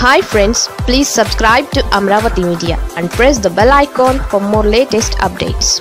hi friends please subscribe to Amaravati media and press the bell icon for more latest updates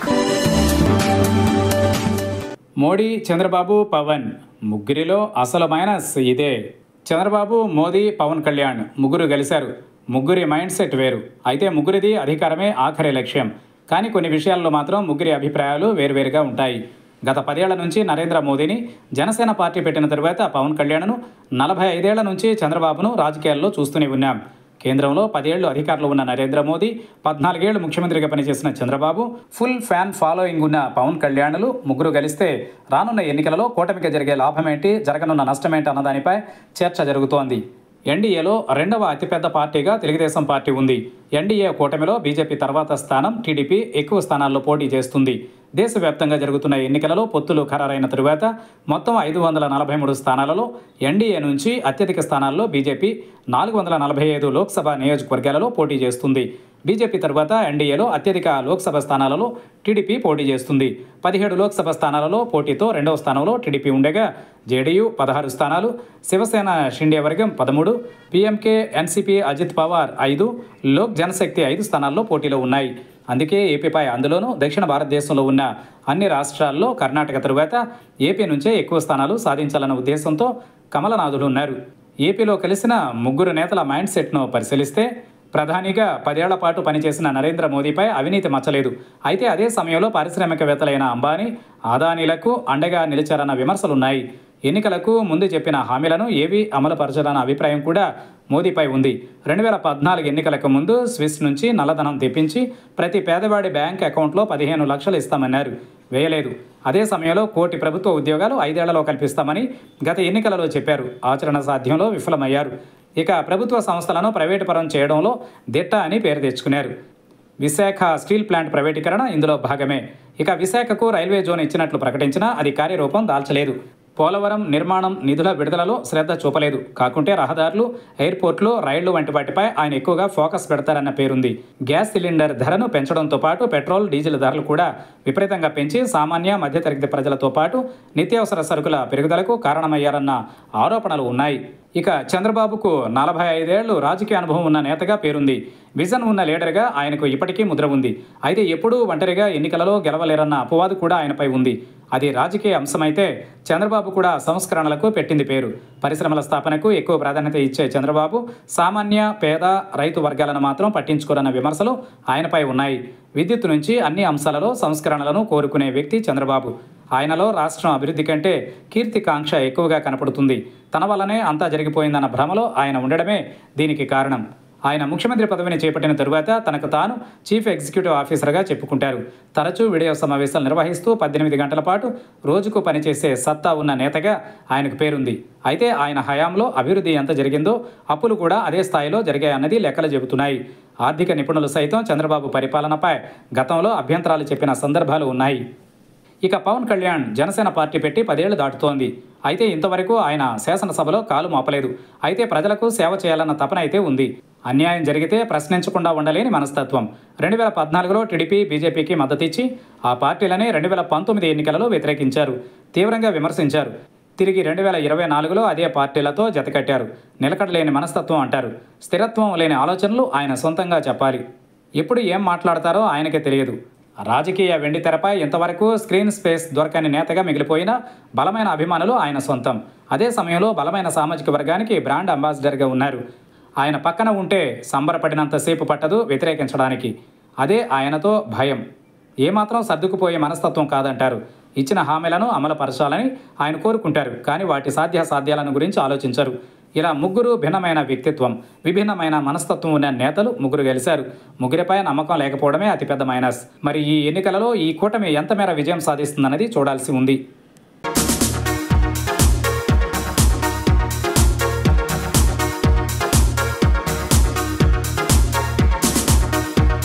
Modi Chandrababu Pawan ముగ్గురిలో అసలు minus ఇదే చంద్రబాబు మోదీ పవన్ కళ్యాణ్ ముగ్గురు కలిశారు ముగ్గురి మైండ్ సెట్ వేరు అయితే ముగ్గురిది అధికారమే ఆఖరి లక్ష్యం కానీ కొన్ని విషయాల్లో మాత్రం ముగ్గురి అభిప్రాయాలు వేరువేరుగా ఉంటాయి గత పదేళ్ల నుంచి నరేంద్ర మోదీని జనసేన పార్టీ పెట్టిన తరువాత పవన్ కళ్యాణ్ను నలభై ఐదేళ్ల నుంచి చంద్రబాబును రాజకీయాల్లో చూస్తూనే ఉన్నాం కేంద్రంలో పదేళ్లు అధికారంలో ఉన్న నరేంద్ర మోదీ పద్నాలుగేళ్లు ముఖ్యమంత్రిగా పనిచేసిన చంద్రబాబు ఫుల్ ఫ్యాన్ ఫాలోయింగ్ ఉన్న పవన్ కళ్యాణ్లు ముగ్గురు కలిస్తే రానున్న ఎన్నికలలో కూటమికి జరిగే లాభమేంటి జరగనున్న నష్టమేంటి అన్నదానిపై చర్చ జరుగుతోంది ఎన్డీఏలో రెండవ అతిపెద్ద పార్టీగా తెలుగుదేశం పార్టీ ఉంది ఎన్డీఏ కూటమిలో బీజేపీ తర్వాత స్థానం టీడీపీ ఎక్కువ స్థానాల్లో పోటీ చేస్తుంది దేశవ్యాప్తంగా జరుగుతున్న ఎన్నికలలో పొత్తులు ఖరారైన తరువాత మొత్తం ఐదు వందల నలభై మూడు స్థానాలలో ఎన్డీఏ నుంచి అత్యధిక స్థానాల్లో బీజేపీ నాలుగు వందల నలభై ఐదు లోక్సభ నియోజకవర్గాలలో పోటీ చేస్తుంది బీజేపీ తర్వాత ఎన్డీఏలో అత్యధిక లోక్సభ స్థానాలలో టీడీపీ పోటీ చేస్తుంది పదిహేడు లోక్సభ స్థానాలలో పోటీతో రెండవ స్థానంలో టీడీపీ ఉండగా జేడీయూ పదహారు స్థానాలు శివసేన షిండే వర్గం పదమూడు పీఎంకే ఎన్సీపీ అజిత్ పవార్ ఐదు లోక్ జనశక్తి ఐదు స్థానాల్లో పోటీలో ఉన్నాయి అందుకే ఏపీపై అందులోనూ దక్షిణ భారతదేశంలో ఉన్న అన్ని రాష్ట్రాల్లో కర్ణాటక తరువాత ఏపీ నుంచే ఎక్కువ స్థానాలు సాధించాలన్న ఉద్దేశంతో కమలనాథులు ఉన్నారు ఏపీలో కలిసిన ముగ్గురు నేతల మైండ్ సెట్ను పరిశీలిస్తే ప్రధానిగా పదేళ్ల పాటు పనిచేసిన నరేంద్ర మోదీపై అవినీతి మచ్చలేదు అయితే అదే సమయంలో పారిశ్రామికవేత్తలైన అంబానీ ఆదానీలకు అండగా నిలిచారన్న విమర్శలున్నాయి ఎన్నికలకు ముందు చెప్పిన హామీలను ఏవీ అమలుపరచాలన్న అభిప్రాయం కూడా మోదీపై ఉంది రెండు వేల పద్నాలుగు ఎన్నికలకు ముందు స్విస్ నుంచి నల్లధనం తెప్పించి ప్రతి పేదవాడి బ్యాంక్ అకౌంట్లో పదిహేను లక్షలు ఇస్తామన్నారు వేయలేదు అదే సమయంలో కోటి ప్రభుత్వ ఉద్యోగాలు ఐదేళ్లలో కల్పిస్తామని గత ఎన్నికలలో చెప్పారు ఆచరణ సాధ్యంలో విఫలమయ్యారు ఇక ప్రభుత్వ సంస్థలను ప్రైవేటు పరం చేయడంలో దిట్ట అని పేరు తెచ్చుకున్నారు విశాఖ స్టీల్ ప్లాంట్ ప్రైవేటీకరణ ఇందులో భాగమే ఇక విశాఖకు రైల్వే జోన్ ఇచ్చినట్లు ప్రకటించినా అది కార్యరూపం దాల్చలేదు పోలవరం నిర్మాణం నిధుల విడుదలలో శ్రద్ధ చూపలేదు కాకుంటే రహదారులు ఎయిర్పోర్ట్లు రైళ్లు వంటి వాటిపై ఆయన ఎక్కువగా ఫోకస్ పెడతారన్న పేరుంది గ్యాస్ సిలిండర్ ధరను పెంచడంతో పాటు పెట్రోల్ డీజిల్ ధరలు కూడా విపరీతంగా పెంచి సామాన్య మధ్యతరగతి ప్రజలతో పాటు నిత్యావసర సరుకుల పెరుగుదలకు కారణమయ్యారన్న ఆరోపణలు ఉన్నాయి ఇక చంద్రబాబుకు నలభై ఐదేళ్లు రాజకీయ అనుభవం ఉన్న నేతగా పేరుంది విజన్ ఉన్న లీడర్గా ఆయనకు ఇప్పటికీ ముద్ర ఉంది అయితే ఎప్పుడూ ఒంటరిగా ఎన్నికలలో గెలవలేరన్న అపవాదు కూడా ఆయనపై ఉంది అది రాజకీయ అంశమైతే చంద్రబాబు కూడా సంస్కరణలకు పెట్టింది పేరు పరిశ్రమల స్థాపనకు ఎక్కువ ప్రాధాన్యత ఇచ్చే చంద్రబాబు సామాన్య పేద రైతు వర్గాలను మాత్రం పట్టించుకోరన్న విమర్శలు ఆయనపై ఉన్నాయి విద్యుత్ నుంచి అన్ని అంశాలలో సంస్కరణలను కోరుకునే వ్యక్తి చంద్రబాబు ఆయనలో రాష్ట్రం అభివృద్ధి కంటే కీర్తికాంక్ష ఎక్కువగా కనపడుతుంది తన వల్లనే అంతా జరిగిపోయిందన్న భ్రమలో ఆయన ఉండడమే దీనికి కారణం ఆయన ముఖ్యమంత్రి పదవిని చేపట్టిన తరువాత తనకు తాను చీఫ్ ఎగ్జిక్యూటివ్ ఆఫీసర్గా చెప్పుకుంటారు తరచూ వీడియో సమావేశాలు నిర్వహిస్తూ పద్దెనిమిది గంటల పాటు రోజుకు పనిచేసే సత్తా ఉన్న నేతగా ఆయనకు పేరుంది అయితే ఆయన హయాంలో అభివృద్ధి ఎంత జరిగిందో అప్పులు కూడా అదే స్థాయిలో జరిగాయన్నది లెక్కలు చెబుతున్నాయి ఆర్థిక నిపుణులు సైతం చంద్రబాబు పరిపాలనపై గతంలో అభ్యంతరాలు చెప్పిన సందర్భాలు ఉన్నాయి ఇక పవన్ కళ్యాణ్ జనసేన పార్టీ పెట్టి పదేళ్లు దాటుతోంది అయితే ఇంతవరకు ఆయన శాసనసభలో కాలు మోపలేదు అయితే ప్రజలకు సేవ చేయాలన్న తపన అయితే ఉంది అన్యాయం జరిగితే ప్రశ్నించకుండా ఉండలేని మనస్తత్వం రెండు వేల పద్నాలుగులో టీడీపీ బీజేపీకి మద్దతిచ్చి ఆ పార్టీలని రెండు వేల పంతొమ్మిది ఎన్నికలలో వ్యతిరేకించారు తీవ్రంగా విమర్శించారు తిరిగి రెండు వేల ఇరవై నాలుగులో అదే పార్టీలతో జతకట్టారు నిలకడలేని మనస్తత్వం అంటారు స్థిరత్వం లేని ఆలోచనలు ఆయన సొంతంగా చెప్పాలి ఎప్పుడు ఏం మాట్లాడతారో ఆయనకే తెలియదు రాజకీయ వెండి తెరపై ఇంతవరకు స్క్రీన్ స్పేస్ దొరకని నేతగా మిగిలిపోయిన బలమైన అభిమానులు ఆయన సొంతం అదే సమయంలో బలమైన సామాజిక వర్గానికి బ్రాండ్ అంబాసిడర్గా ఉన్నారు ఆయన పక్కన ఉంటే సంబరపడినంతసేపు పట్టదు వ్యతిరేకించడానికి అదే ఆయనతో భయం ఏమాత్రం సర్దుకుపోయే మనస్తత్వం కాదంటారు ఇచ్చిన హామీలను అమలుపరచాలని ఆయన కోరుకుంటారు కానీ వాటి సాధ్యాసాధ్యాలను గురించి ఆలోచించరు ఇలా ముగ్గురు భిన్నమైన వ్యక్తిత్వం విభిన్నమైన మనస్తత్వం ఉన్న నేతలు ముగ్గురు గెలిచారు ముగ్గురిపై నమ్మకం లేకపోవడమే అతిపెద్ద మైనస్ మరి ఈ ఎన్నికలలో ఈ కూటమి ఎంత మేర విజయం సాధిస్తుందన్నది చూడాల్సి ఉంది